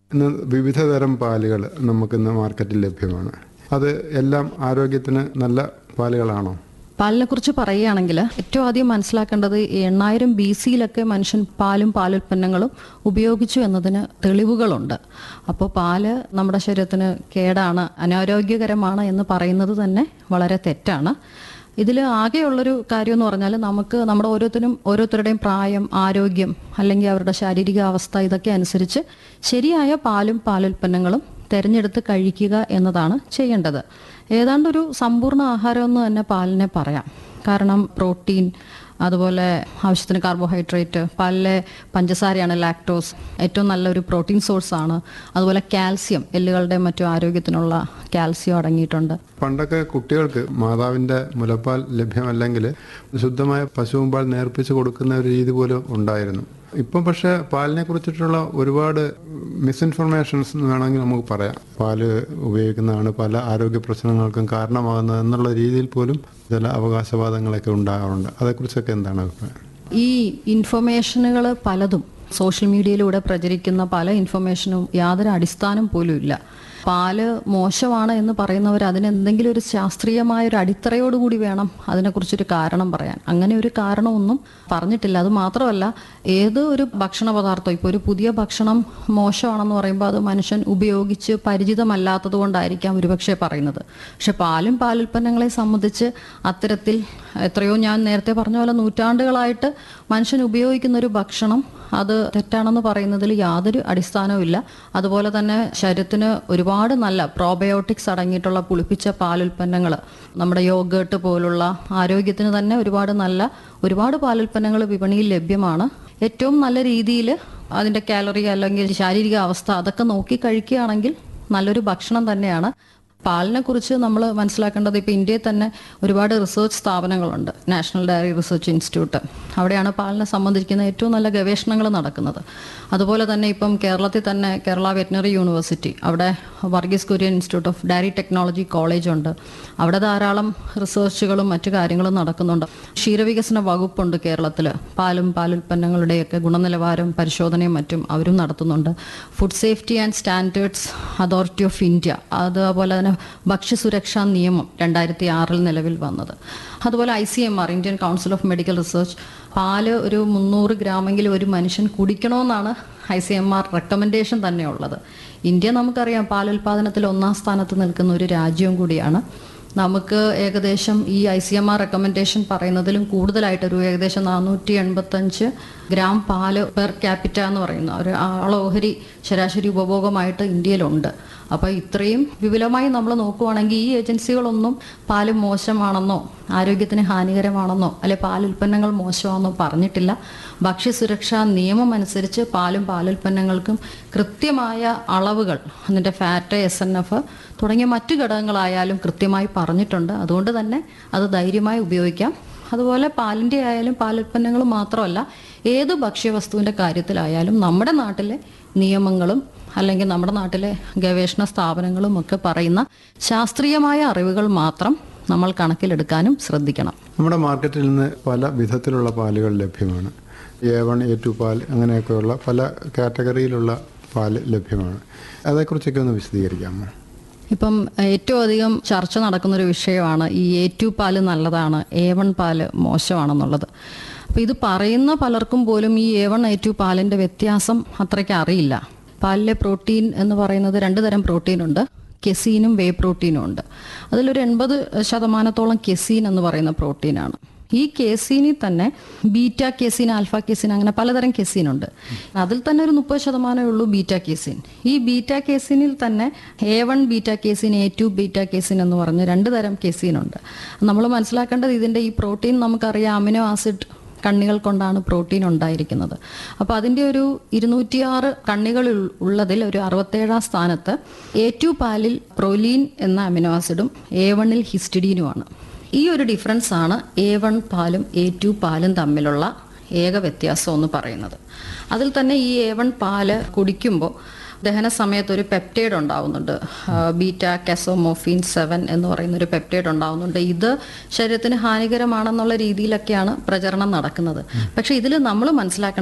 ഇന്ന് വിവിധ തരം പാലുകൾ നമുക്കിന്ന് മാർക്കറ്റിൽ ലഭ്യമാണ് അത് എല്ലാം ആരോഗ്യത്തിന് നല്ല പാലുകളാണോ പാലിനെ കുറിച്ച് പറയുകയാണെങ്കിൽ ഏറ്റവും ആദ്യം മനസ്സിലാക്കേണ്ടത് എണ്ണായിരം ബി സിയിലൊക്കെ മനുഷ്യൻ പാലും പാലുൽപ്പന്നങ്ങളും ഉപയോഗിച്ചു എന്നതിന് തെളിവുകളുണ്ട് അപ്പോൾ പാല് നമ്മുടെ ശരീരത്തിന് കേടാണ് അനാരോഗ്യകരമാണ് എന്ന് പറയുന്നത് തന്നെ വളരെ തെറ്റാണ് ഇതിൽ ആകെയുള്ളൊരു കാര്യം എന്ന് പറഞ്ഞാൽ നമുക്ക് നമ്മുടെ ഓരോരുത്തരും ഓരോരുത്തരുടെയും പ്രായം ആരോഗ്യം അല്ലെങ്കിൽ അവരുടെ ശാരീരിക അവസ്ഥ ഇതൊക്കെ അനുസരിച്ച് ശരിയായ പാലും പാലുൽപ്പന്നങ്ങളും തിരഞ്ഞെടുത്ത് കഴിക്കുക എന്നതാണ് ചെയ്യേണ്ടത് ഏതാണ്ട് ഒരു സമ്പൂർണ്ണ ആഹാരം എന്ന് തന്നെ പാലിനെ പറയാം കാരണം പ്രോട്ടീൻ അതുപോലെ ആവശ്യത്തിന് കാർബോഹൈഡ്രേറ്റ് പാലിലെ പഞ്ചസാരയാണ് ലാക്ടോസ് ഏറ്റവും നല്ലൊരു പ്രോട്ടീൻ സോഴ്സ് ആണ് അതുപോലെ കാൽസ്യം എല്ലുകളുടെ മറ്റു ആരോഗ്യത്തിനുള്ള കാൽസ്യം അടങ്ങിയിട്ടുണ്ട് പണ്ടൊക്കെ കുട്ടികൾക്ക് മാതാവിൻ്റെ മുലപ്പാൽ ലഭ്യമല്ലെങ്കിൽ ശുദ്ധമായ പശുവും പാൽ നേർപ്പിച്ച് കൊടുക്കുന്ന ഒരു രീതി പോലും ഉണ്ടായിരുന്നു ഇപ്പം പക്ഷേ പാലിനെ കുറിച്ചിട്ടുള്ള ഒരുപാട് മിസ്ഇൻഫർമേഷൻസ് എന്ന് വേണമെങ്കിൽ നമുക്ക് പറയാം പാല് ഉപയോഗിക്കുന്നതാണ് പല ആരോഗ്യ പ്രശ്നങ്ങൾക്കും കാരണമാകുന്നത് എന്നുള്ള രീതിയിൽ പോലും ചില അവകാശവാദങ്ങളൊക്കെ ഉണ്ടാകാറുണ്ട് അതേക്കുറിച്ചൊക്കെ എന്താണ് അഭിപ്രായം ഈ ഇൻഫർമേഷനുകൾ പലതും സോഷ്യൽ മീഡിയയിലൂടെ പ്രചരിക്കുന്ന പല ഇൻഫർമേഷനും യാതൊരു അടിസ്ഥാനം പോലും ഇല്ല പാല് മോശമാണ് എന്ന് പറയുന്നവർ അതിന് എന്തെങ്കിലും ഒരു ശാസ്ത്രീയമായ ഒരു അടിത്തറയോടുകൂടി വേണം അതിനെക്കുറിച്ചൊരു കാരണം പറയാൻ അങ്ങനെ ഒരു കാരണമൊന്നും പറഞ്ഞിട്ടില്ല അത് മാത്രമല്ല ഏത് ഒരു ഭക്ഷണ പദാർത്ഥം ഇപ്പോൾ ഒരു പുതിയ ഭക്ഷണം മോശമാണെന്ന് പറയുമ്പോൾ അത് മനുഷ്യൻ ഉപയോഗിച്ച് പരിചിതമല്ലാത്തത് കൊണ്ടായിരിക്കാം ഒരുപക്ഷെ പറയുന്നത് പക്ഷെ പാലും പാലുൽപ്പന്നങ്ങളെ സംബന്ധിച്ച് അത്തരത്തിൽ എത്രയോ ഞാൻ നേരത്തെ പറഞ്ഞ പോലെ നൂറ്റാണ്ടുകളായിട്ട് മനുഷ്യൻ ഉപയോഗിക്കുന്ന ഒരു ഭക്ഷണം അത് തെറ്റാണെന്ന് പറയുന്നതിൽ യാതൊരു അടിസ്ഥാനവുമില്ല അതുപോലെ തന്നെ ശരീരത്തിന് ഒരുപാട് നല്ല പ്രോബയോട്ടിക്സ് അടങ്ങിയിട്ടുള്ള പുളിപ്പിച്ച പാലുൽപ്പന്നങ്ങൾ നമ്മുടെ യോഗേട്ട് പോലുള്ള ആരോഗ്യത്തിന് തന്നെ ഒരുപാട് നല്ല ഒരുപാട് പാലുൽപ്പന്നങ്ങൾ വിപണിയിൽ ലഭ്യമാണ് ഏറ്റവും നല്ല രീതിയിൽ അതിൻ്റെ കാലറി അല്ലെങ്കിൽ ശാരീരിക അവസ്ഥ അതൊക്കെ നോക്കി കഴിക്കുകയാണെങ്കിൽ നല്ലൊരു ഭക്ഷണം തന്നെയാണ് പാലിനെ കുറിച്ച് നമ്മൾ മനസ്സിലാക്കേണ്ടത് ഇപ്പോൾ ഇന്ത്യയിൽ തന്നെ ഒരുപാട് റിസർച്ച് സ്ഥാപനങ്ങളുണ്ട് നാഷണൽ ഡയറി റിസർച്ച് ഇൻസ്റ്റിറ്റ്യൂട്ട് അവിടെയാണ് പാലിനെ സംബന്ധിക്കുന്ന ഏറ്റവും നല്ല ഗവേഷണങ്ങൾ നടക്കുന്നത് അതുപോലെ തന്നെ ഇപ്പം കേരളത്തിൽ തന്നെ കേരള വെറ്റിനറി യൂണിവേഴ്സിറ്റി അവിടെ Varghese Kurien institute of dairy technology college ഉണ്ട് അവിടെ ധാരാളം റിസർച്ചുകളും മറ്റു കാര്യങ്ങളും നടക്കുന്നുണ്ട് ക്ഷീരവികസന വകുപ്പുണ്ട് കേരളത്തിൽ പാലും പാലുൽപ്പന്നങ്ങളുടെയൊക്കെ ഗുണനിലവാരം പരിശോധനയും മറ്റും അവരും നടത്തുന്നുണ്ട് food safety and standards authority of India അതുപോലെ തന്നെ ഭക്ഷ്യസുരക്ഷാ നിയമം രണ്ടായിരത്തി ആറിൽ നിലവിൽ വന്നത് അതുപോലെ I C M R Indian council of medical research പാല് ഒരു മുന്നൂറ് ഗ്രാമെങ്കിലും ഒരു മനുഷ്യൻ കുടിക്കണമെന്നാണ് I C M R recommendation തന്നെ ഉള്ളത് ഇന്ത്യ നമുക്കറിയാം പാലുൽപാദനത്തിൽ ഒന്നാം സ്ഥാനത്ത് നിൽക്കുന്ന ഒരു രാജ്യവും കൂടിയാണ് നമുക്ക് ഏകദേശം ഈ I C M R recommendation പറയുന്നതിലും കൂടുതലായിട്ട് ഒരു ഏകദേശം നാനൂറ്റി എൺപത്തഞ്ച് ഗ്രാം പാല് പെർ ക്യാപിറ്റ എന്ന് പറയുന്ന ഒരു ആളോഹരി ശരാശരി ഉപഭോഗമായിട്ട് ഇന്ത്യയിലുണ്ട് അപ്പോൾ ഇത്രയും വിപുലമായി നമ്മൾ നോക്കുവാണെങ്കിൽ ഈ ഏജൻസികളൊന്നും പാല് മോശമാണെന്നോ ആരോഗ്യത്തിന് ഹാനികരമാണെന്നോ അല്ലെ പാലുൽപ്പന്നങ്ങൾ മോശമാണെന്നോ പറഞ്ഞിട്ടില്ല ഭക്ഷ്യസുരക്ഷാ നിയമം അനുസരിച്ച് പാലും പാലുൽപ്പന്നങ്ങൾക്കും കൃത്യമായ അളവുകൾ അതിൻ്റെ ഫാറ്റ് എസ് എൻ എഫ് തുടങ്ങിയ മറ്റു ഘടകങ്ങളായാലും കൃത്യമായി പറഞ്ഞിട്ടുണ്ട് അതുകൊണ്ട് തന്നെ അത് ധൈര്യമായി ഉപയോഗിക്കാം അതുപോലെ പാലിൻ്റെ ആയാലും പാലുൽപ്പന്നങ്ങൾ മാത്രമല്ല ഏത് ഭക്ഷ്യവസ്തുവിൻ്റെ കാര്യത്തിലായാലും നമ്മുടെ നാട്ടിലെ നിയമങ്ങളും അല്ലെങ്കിൽ നമ്മുടെ നാട്ടിലെ ഗവേഷണ സ്ഥാപനങ്ങളും ഒക്കെ പറയുന്ന ശാസ്ത്രീയമായ അറിവുകൾ മാത്രം നമ്മൾ കണക്കിലെടുക്കാനും ശ്രദ്ധിക്കണം നമ്മുടെ മാർക്കറ്റിൽ നിന്ന് പല വിധത്തിലുള്ള പാലുകൾ ലഭ്യമാണ് എ വൺ എ ടു പാൽ അങ്ങനെയൊക്കെയുള്ള പല കാറ്റഗറിയിലുള്ള പാല് ലഭ്യമാണ് അതേക്കുറിച്ചൊക്കെ ഒന്ന് വിശദീകരിക്കാമോ ഇപ്പം ഏറ്റവും അധികം ചർച്ച നടക്കുന്ന ഒരു വിഷയമാണ് ഈ എ ടു പാല് നല്ലതാണ് എ വൺ പാല് മോശമാണെന്നുള്ളത് അപ്പോൾ ഇത് പറയുന്ന പലർക്കും പോലും ഈ എ വൺ എ ടു പാലിൻ്റെ വ്യത്യാസം അത്രയ്ക്ക് അറിയില്ല പാലിലെ പ്രോട്ടീൻ എന്ന് പറയുന്നത് രണ്ട് തരം പ്രോട്ടീൻ ഉണ്ട് കെസീനും വേ പ്രോട്ടീനും ഉണ്ട് അതിലൊരു എൺപത് ശതമാനത്തോളം കെസീൻ എന്ന് പറയുന്ന പ്രോട്ടീനാണ് ഈ കേസീനിൽ തന്നെ ബീറ്റ കേസീൻ ആൽഫ കേസീൻ അങ്ങനെ പലതരം കേസീൻ ഉണ്ട് അതിൽ തന്നെ ഒരു മുപ്പത് ശതമാനമേ ഉള്ളൂ ബീറ്റ കേസീൻ ഈ ബീറ്റ കേസീനിൽ തന്നെ A one beta casein A two beta casein എന്ന് പറഞ്ഞ് രണ്ട് തരം കേസീൻ ഉണ്ട് നമ്മൾ മനസ്സിലാക്കേണ്ടത് ഇതിൻ്റെ ഈ പ്രോട്ടീൻ നമുക്കറിയാം അമിനോ ആസിഡ് കണ്ണികൾ കൊണ്ടാണ് പ്രോട്ടീൻ ഉണ്ടായിരിക്കുന്നത് അപ്പോൾ അതിൻ്റെ ഒരു ഇരുന്നൂറ്റിയാറ് കണ്ണികൾ ഉൾ- ഉള്ളതിൽ ഒരു അറുപത്തേഴാം സ്ഥാനത്ത് എ ടു പാലിൽ പ്രൊലീൻ എന്ന അമിനോ ആസിഡും എ വണ്ണിൽ ഹിസ്റ്റഡീനുമാണ് ഈ ഒരു ഡിഫറൻസ് ആണ് എ വൺ പാലും എ ടു പാലും തമ്മിലുള്ള ഏക വ്യത്യാസം എന്ന് പറയുന്നത് അതിൽ തന്നെ ഈ എ വൺ പാല് കുടിക്കുമ്പോൾ ദഹന സമയത്ത് ഒരു പെപ്റ്റൈഡ് ഉണ്ടാവുന്നുണ്ട് ബീറ്റ കെസോമോഫിൻ സെവൻ എന്ന് പറയുന്ന ഒരു പെപ്റ്റൈഡ് ഉണ്ടാവുന്നുണ്ട് ഇത് ശരീരത്തിന് ഹാനികരമാണെന്നുള്ള രീതിയിലൊക്കെയാണ് പ്രചരണം നടക്കുന്നത് പക്ഷെ ഇതിൽ നമ്മൾ മനസ്സിലാക്കേണ്ട